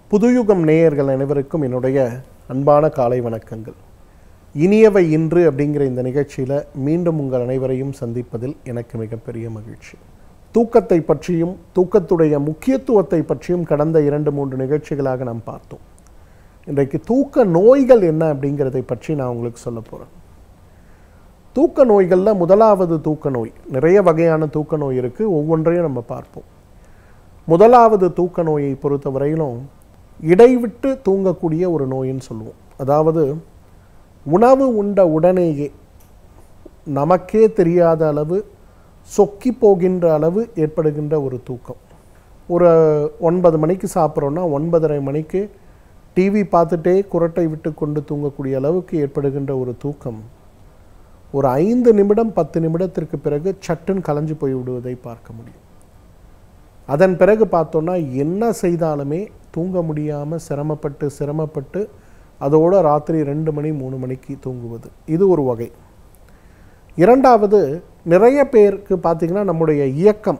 புதுயுகம் நேயர்கள் அனைவருக்கும் என்னுடைய அன்பான காலை வணக்கங்கள் இனியவை இன்று அப்படிங்கிற இந்த நிகழ்ச்சியில் மீண்டும் உங்கள் அனைவரையும் சந்திப்பதில் எனக்கு மிகப்பெரிய மகிழ்ச்சி தூக்கத்தை பற்றியும் தூக்கத்துடைய முக்கியத்துவத்தை பற்றியும் கடந்த இரண்டு மூன்று நிகழ்ச்சிகளாக நாம் பார்த்தோம் இன்றைக்கு தூக்க நோய்கள் என்ன அப்படிங்கிறதை பற்றி நான் உங்களுக்கு சொல்ல போகிறேன் தூக்க நோய்களில் முதலாவது தூக்க நோய் நிறைய வகையான தூக்க நோய் இருக்குது ஒவ்வொன்றையும் நம்ம பார்ப்போம் முதலாவது தூக்க நோயை பொறுத்தவரையிலும் இடைவிட்டு தூங்கக்கூடிய ஒரு நோயின்னு சொல்லுவோம் அதாவது உணவு உண்ட உடனேயே நமக்கே தெரியாத அளவு சொக்கி போகின்ற அளவு ஏற்படுகின்ற ஒரு தூக்கம் ஒரு ஒன்பது மணிக்கு சாப்பிட்றோன்னா ஒன்பதரை மணிக்கு டிவி பார்த்துட்டே குரட்டை விட்டு கொண்டு தூங்கக்கூடிய அளவுக்கு ஏற்படுகின்ற ஒரு தூக்கம் ஒரு ஐந்து நிமிடம் பத்து நிமிடத்திற்கு பிறகு சட்டுன்னு கலைஞ்சு போய் விடுவதை பார்க்க முடியும் அதன் பிறகு பார்த்தோன்னா என்ன செய்தாலுமே தூங்க முடியாமல் சிரமப்பட்டு சிரமப்பட்டு அதோட ராத்திரி ரெண்டு மணி மூணு மணிக்கு தூங்குவது இது ஒரு வகை இரண்டாவது நிறைய பேருக்கு பார்த்திங்கன்னா நம்முடைய இயக்கம்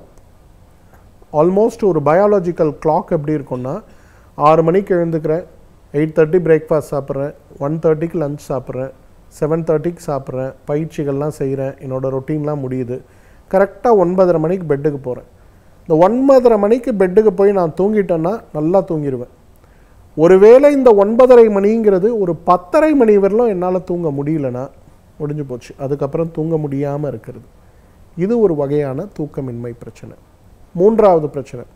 ஆல்மோஸ்ட் ஒரு பயாலஜிக்கல் கிளாக் எப்படி இருக்கும்னா ஆறு மணிக்கு எழுந்துக்கிறேன் எயிட் தேர்ட்டி பிரேக்ஃபாஸ்ட் சாப்பிட்றேன் ஒன் தேர்ட்டிக்கு லஞ்ச் சாப்பிட்றேன் செவன் தேர்ட்டிக்கு சாப்பிட்றேன் பயிற்சிகள்லாம் செய்கிறேன் என்னோடய ரொட்டீன்லாம் முடியுது கரெக்டாக ஒன்பதரை மணிக்கு பெட்டுக்கு போகிறேன் இந்த ஒன்பதரை மணிக்கு பெட்டுக்கு போய் நான் தூங்கிட்டேன்னா நல்லா தூங்கிடுவேன் ஒருவேளை இந்த ஒன்பதரை மணிங்கிறது ஒரு பத்தரை மணி வரலும் என்னால் தூங்க முடியலனா முடிஞ்சு போச்சு அதுக்கப்புறம் தூங்க முடியாமல் இருக்கிறது இது ஒரு வகையான தூக்கமின்மை பிரச்சனை மூன்றாவது பிரச்சனை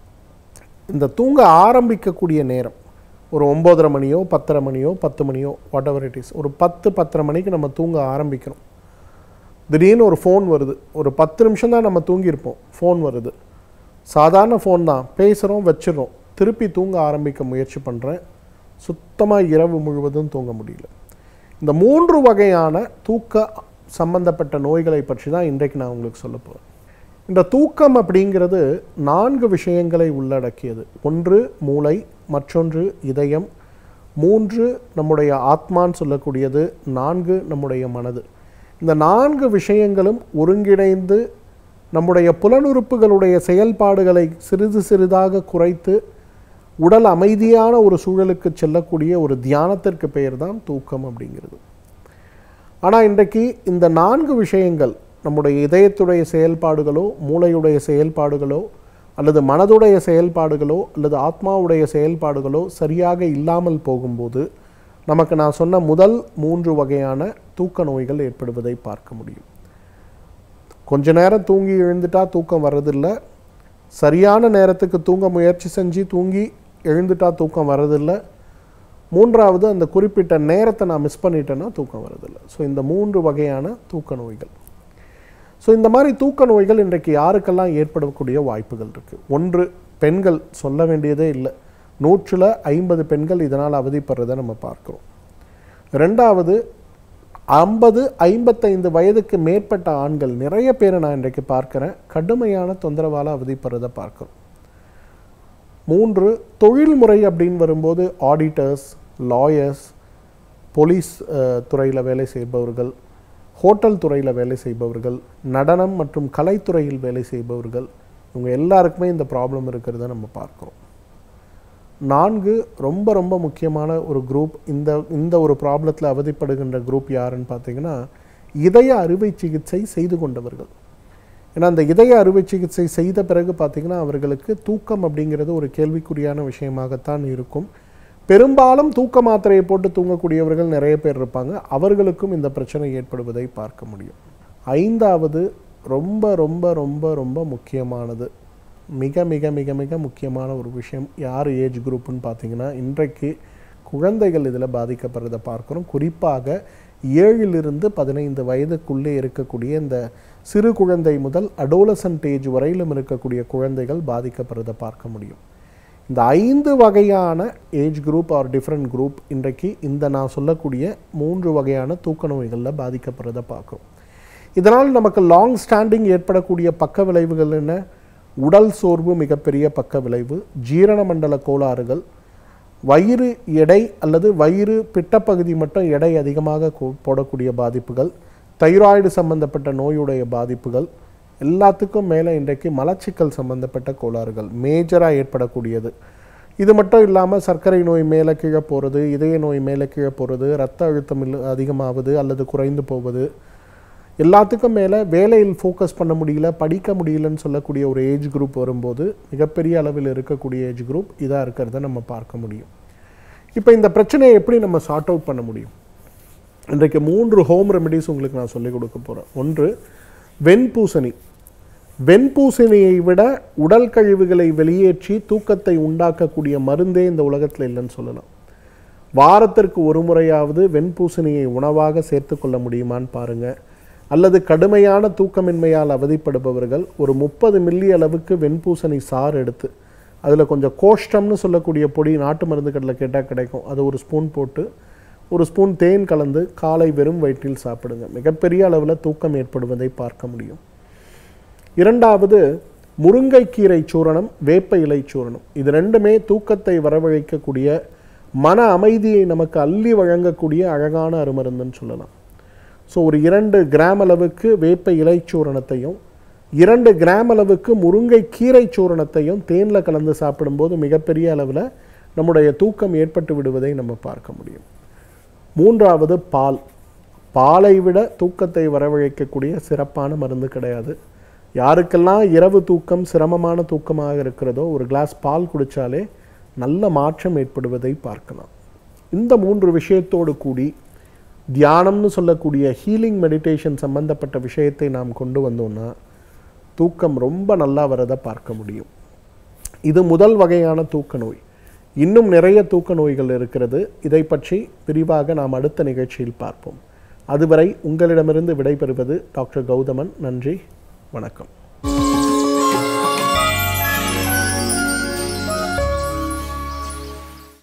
இந்த தூங்க ஆரம்பிக்கக்கூடிய நேரம் ஒரு ஒம்போதரை மணியோ பத்தரை மணியோ பத்து மணியோ வாட் எவர் இட் இஸ் ஒரு பத்து பத்தரை மணிக்கு நம்ம தூங்க ஆரம்பிக்கிறோம் திடீர்னு ஒரு ஃபோன் வருது ஒரு பத்து நிமிஷம் தான் நம்ம தூங்கியிருப்போம் ஃபோன் வருது சாதாரண ஃபோன் தான் பேசுகிறோம் வச்சிடறோம் திருப்பி தூங்க ஆரம்பிக்க முயற்சி பண்ணுறேன் சுத்தமாக இரவு முழுவதும் தூங்க முடியல இந்த மூன்று வகையான தூக்க சம்பந்தப்பட்ட நோய்களை பற்றி தான் இன்றைக்கு நான் உங்களுக்கு சொல்ல போகிறேன் இந்த தூக்கம் அப்படிங்கிறது நான்கு விஷயங்களை உள்ளடக்கியது ஒன்று மூளை மற்றொன்று இதயம் மூன்று நம்முடைய ஆத்மான்னு சொல்லக்கூடியது நான்கு நம்முடைய மனது இந்த நான்கு விஷயங்களும் ஒருங்கிணைந்து நம்முடைய புலனுறுப்புகளுடைய செயல்பாடுகளை சிறிது சிறிதாக குறைத்து உடல் அமைதியான ஒரு சூழலுக்கு செல்லக்கூடிய ஒரு தியானத்திற்கு பெயர் தான் தூக்கம் அப்படிங்கிறது ஆனால் இன்றைக்கு இந்த நான்கு விஷயங்கள் நம்முடைய இதயத்துடைய செயல்பாடுகளோ மூளையுடைய செயல்பாடுகளோ அல்லது மனதுடைய செயல்பாடுகளோ அல்லது ஆத்மாவுடைய செயல்பாடுகளோ சரியாக இல்லாமல் போகும்போது நமக்கு நான் சொன்ன முதல் மூன்று வகையான தூக்க நோய்கள் ஏற்படுவதை பார்க்க முடியும் கொஞ்ச நேரம் தூங்கி எழுந்துட்டா தூக்கம் வர்றதில்லை சரியான நேரத்துக்கு தூங்க முயற்சி செஞ்சு தூங்கி எழுந்துட்டா தூக்கம் வர்றதில்லை மூன்றாவது அந்த குறிப்பிட்ட நேரத்தை நான் மிஸ் பண்ணிட்டேன்னா தூக்கம் வரதில்லை ஸோ இந்த மூன்று வகையான தூக்க நோய்கள் ஸோ இந்த மாதிரி தூக்க நோய்கள் இன்றைக்கு யாருக்கெல்லாம் ஏற்படக்கூடிய வாய்ப்புகள் இருக்குது ஒன்று பெண்கள் சொல்ல வேண்டியதே இல்லை நூற்றில் ஐம்பது பெண்கள் இதனால் அவதிப்படுறதை நம்ம பார்க்குறோம் ரெண்டாவது ஐம்பது ஐம்பத்தைந்து வயதுக்கு மேற்பட்ட ஆண்கள் நிறைய பேரை நான் இன்றைக்கு பார்க்குறேன் கடுமையான தொந்தரவால் அவதிப்படுறதை பார்க்குறோம் மூன்று தொழில்முறை அப்படின்னு வரும்போது ஆடிட்டர்ஸ் லாயர்ஸ் போலீஸ் துறையில் வேலை செய்பவர்கள் ஹோட்டல் துறையில் வேலை செய்பவர்கள் நடனம் மற்றும் கலைத்துறையில் வேலை செய்பவர்கள் இவங்க எல்லாருக்குமே இந்த ப்ராப்ளம் இருக்கிறத நம்ம பார்க்குறோம் நான்கு ரொம்ப ரொம்ப முக்கியமான ஒரு குரூப் இந்த இந்த ஒரு ப்ராப்ளத்தில் அவதிப்படுகின்ற குரூப் யாருன்னு பார்த்தீங்கன்னா இதய அறுவை சிகிச்சை செய்து கொண்டவர்கள் ஏன்னா அந்த இதய அறுவை சிகிச்சை செய்த பிறகு பார்த்திங்கன்னா அவர்களுக்கு தூக்கம் அப்படிங்கிறது ஒரு கேள்விக்குறியான விஷயமாகத்தான் இருக்கும் பெரும்பாலும் தூக்க மாத்திரையை போட்டு தூங்கக்கூடியவர்கள் நிறைய பேர் இருப்பாங்க அவர்களுக்கும் இந்த பிரச்சனை ஏற்படுவதை பார்க்க முடியும் ஐந்தாவது ரொம்ப ரொம்ப ரொம்ப ரொம்ப முக்கியமானது மிக மிக மிக மிக முக்கியமான ஒரு விஷயம் யார் ஏஜ் குரூப்புன்னு பார்த்தீங்கன்னா இன்றைக்கு குழந்தைகள் இதில் பாதிக்கப்படுறதை பார்க்குறோம் குறிப்பாக ஏழிலிருந்து பதினைந்து வயதுக்குள்ளே இருக்கக்கூடிய இந்த சிறு குழந்தை முதல் அடோலசன்ட் ஏஜ் வரையிலும் இருக்கக்கூடிய குழந்தைகள் பாதிக்கப்படுறதை பார்க்க முடியும் இந்த ஐந்து வகையான age group are different group இன்றைக்கு இந்த நான் சொல்லக்கூடிய மூன்று வகையான தூக்க நோய்களில் பாதிக்கப்படுறதை பார்க்குறோம் இதனால் நமக்கு லாங் ஸ்டாண்டிங் ஏற்படக்கூடிய பக்க விளைவுகள் என்ன உடல் சோர்வு மிகப்பெரிய பக்க விளைவு ஜீரண மண்டல கோளாறுகள் வயிறு எடை அல்லது வயிறு பிட்டப்பகுதி மட்டும் எடை அதிகமாக கொ- போடக்கூடிய பாதிப்புகள் தைராய்டு சம்பந்தப்பட்ட நோயுடைய பாதிப்புகள் எல்லாத்துக்கும் மேலே இன்றைக்கு மலச்சிக்கல் சம்பந்தப்பட்ட கோளாறுகள் மேஜராக ஏற்படக்கூடியது இது மட்டும் இல்லாமல் சர்க்கரை நோய் மேலே கீழே போகிறது இதய நோய் மேலே கீழே போகிறது ரத்த அழுத்தம் இல்ல- அதிகமாவது அல்லது குறைந்து போவது எல்லாத்துக்கும் மேலே வேலையில் ஃபோக்கஸ் பண்ண முடியல படிக்க முடியலன்னு சொல்லக்கூடிய ஒரு ஏஜ் குரூப் வரும்போது மிகப்பெரிய அளவில் இருக்கக்கூடிய ஏஜ் குரூப் இதாக இருக்கிறத நம்ம பார்க்க முடியும் இப்போ இந்த பிரச்சனையை எப்படி நம்ம சார்ட் அவுட் பண்ண முடியும் இன்றைக்கு மூன்று ஹோம் ரெமெடிஸ் உங்களுக்கு நான் சொல்லிக் கொடுக்க போகிறேன் ஒன்று வெண்பூசணி வெண்பூசணியை விட உடல் கழிவுகளை வெளியேற்றி தூக்கத்தை உண்டாக்கக்கூடிய மருந்தே இந்த உலகத்தில் இல்லைன்னு சொல்லலாம் வாரத்திற்கு ஒரு முறையாவது வெண்பூசணியை உணவாக சேர்த்துக்கொள்ள முடியுமான்னு பாருங்க அல்லது கடுமையான தூக்கமின்மையால் அவதிப்படுபவர்கள் ஒரு முப்பது மில்லி அளவுக்கு வெண்பூசணி சாறு எடுத்து அதில் கொஞ்சம் கோஷ்டம்னு சொல்லக்கூடிய பொடி நாட்டு மருந்து கடையில் கேட்டால் கிடைக்கும் அதை ஒரு ஸ்பூன் போட்டு ஒரு ஸ்பூன் தேன் கலந்து காலை வெறும் வயிற்றில் சாப்பிடுங்க மிகப்பெரிய அளவில் தூக்கம் ஏற்படுவதை பார்க்க முடியும் இரண்டாவது முருங்கைக்கீரை சூரணம் வேப்ப இலை சூரணம் இது ரெண்டுமே தூக்கத்தை வரவழைக்கக்கூடிய மன அமைதியை நமக்கு அள்ளி வழங்கக்கூடிய அழகான அருமருந்துன்னு சொல்லலாம் ஸோ ஒரு இரண்டு கிராம் அளவுக்கு வேப்ப இலை சூரணத்தையும் இரண்டு கிராம் அளவுக்கு முருங்கை கீரை சூரணத்தையும் தேனில் கலந்து சாப்பிடும்போது மிகப்பெரிய அளவில் நம்முடைய தூக்கம் ஏற்பட்டு விடுவதை நம்ம பார்க்க முடியும் மூன்றாவது பால் பாலை விட தூக்கத்தை வரவழைக்கக்கூடிய சிறப்பான மருந்து கிடையாது யாருக்கெல்லாம் இரவு தூக்கம் சிரமமான தூக்கமாக இருக்கிறதோ ஒரு கிளாஸ் பால் குடித்தாலே நல்ல மாற்றம் ஏற்படுவதை பார்க்கலாம் இந்த மூன்று விஷயத்தோடு கூடி தியானம்னு சொல்லக்கூடிய ஹீலிங் மெடிடேஷன் சம்பந்தப்பட்ட விஷயத்தை நாம் கொண்டு வந்தோம்னா தூக்கம் ரொம்ப நல்லா வரதை பார்க்க முடியும் இது முதல் வகையான தூக்க நோய் இன்னும் நிறைய தூக்க நோய்கள் இருக்கிறது இதை பற்றி விரிவாக நாம் அடுத்த நிகழ்ச்சியில் பார்ப்போம் அதுவரை உங்களிடமிருந்து விடைபெறுவது டாக்டர் கௌதமன் நன்றி வணக்கம்